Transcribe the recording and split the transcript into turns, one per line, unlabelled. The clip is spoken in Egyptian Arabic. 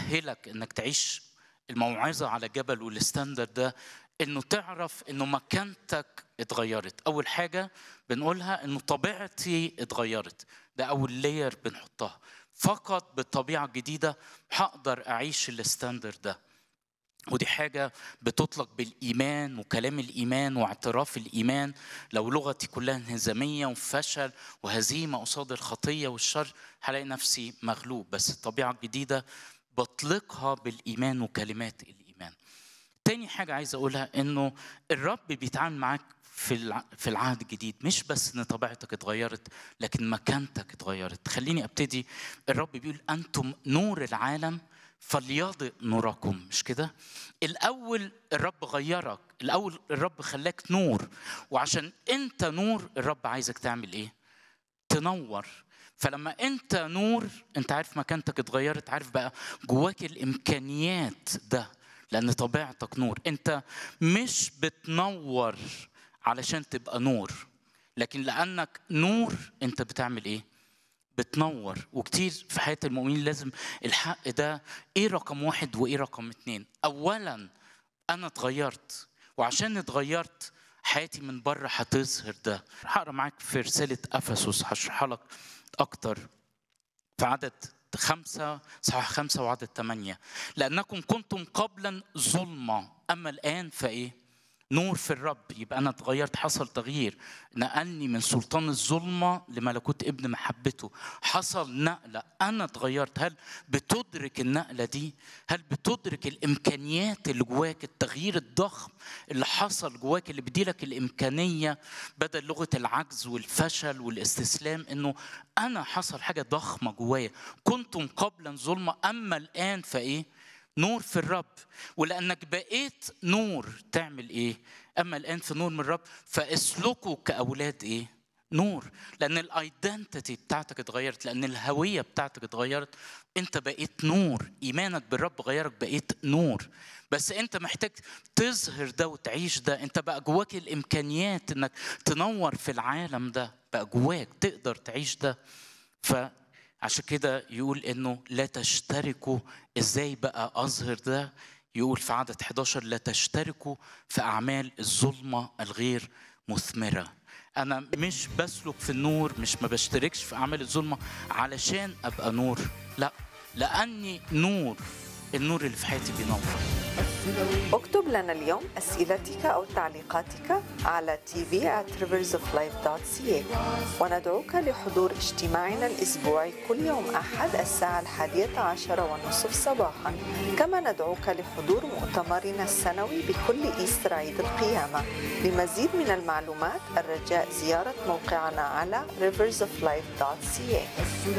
يأهلك انك تعيش الموعظة على جبل والستاندرد ده انه تعرف انه مكانتك اتغيرت اول حاجة بنقولها انه طبيعتي اتغيرت ده اول لاير بنحطها فقط بالطبيعة الجديدة هقدر اعيش الستاندرد ده ودي حاجة بتطلق بالإيمان وكلام الإيمان واعتراف الإيمان لو لغتي كلها انهزامية وفشل وهزيمة قصاد الخطية والشر هلاقي نفسي مغلوب بس الطبيعة الجديدة بطلقها بالإيمان وكلمات الإيمان تاني حاجة عايز أقولها إنه الرب بيتعامل معاك في في العهد الجديد مش بس ان طبيعتك اتغيرت لكن مكانتك اتغيرت خليني ابتدي الرب بيقول انتم نور العالم فليضئ نوركم مش كده الاول الرب غيرك الاول الرب خلاك نور وعشان انت نور الرب عايزك تعمل ايه تنور فلما انت نور انت عارف مكانتك اتغيرت عارف بقى جواك الامكانيات ده لان طبيعتك نور انت مش بتنور علشان تبقى نور لكن لانك نور انت بتعمل ايه بتنور وكتير في حياة المؤمنين لازم الحق ده ايه رقم واحد وايه رقم اتنين اولا انا اتغيرت وعشان اتغيرت حياتي من بره هتظهر ده هقرا معاك في رسالة افسس هشرحها لك اكتر في عدد خمسة صحاح خمسة وعدد ثمانية لأنكم كنتم قبلا ظلمة أما الآن فإيه نور في الرب يبقى انا اتغيرت حصل تغيير نقلني من سلطان الظلمه لملكوت ابن محبته حصل نقله انا اتغيرت هل بتدرك النقله دي هل بتدرك الامكانيات اللي جواك التغيير الضخم اللي حصل جواك اللي بيديلك الامكانيه بدل لغه العجز والفشل والاستسلام انه انا حصل حاجه ضخمه جوايا كنتم قبلا ظلمه اما الان فايه نور في الرب ولانك بقيت نور تعمل ايه اما الان في نور من الرب فاسلكوا كاولاد ايه نور لان الايدنتيتي بتاعتك اتغيرت لان الهويه بتاعتك اتغيرت انت بقيت نور ايمانك بالرب غيرك بقيت نور بس انت محتاج تظهر ده وتعيش ده انت بقى جواك الامكانيات انك تنور في العالم ده بقى جواك تقدر تعيش ده ف عشان كده يقول انه لا تشتركوا ازاي بقى اظهر ده يقول في عدد 11 لا تشتركوا في اعمال الظلمه الغير مثمره انا مش بسلك في النور مش ما بشتركش في اعمال الظلمه علشان ابقى نور لا لاني نور النور اللي في حياتي بينور
اكتب لنا اليوم أسئلتك أو تعليقاتك على tv at riversoflife.ca وندعوك لحضور اجتماعنا الأسبوعي كل يوم أحد الساعة الحادية عشر والنصف صباحا كما ندعوك لحضور مؤتمرنا السنوي بكل إيستر عيد القيامة لمزيد من المعلومات الرجاء زيارة موقعنا على riversoflife.ca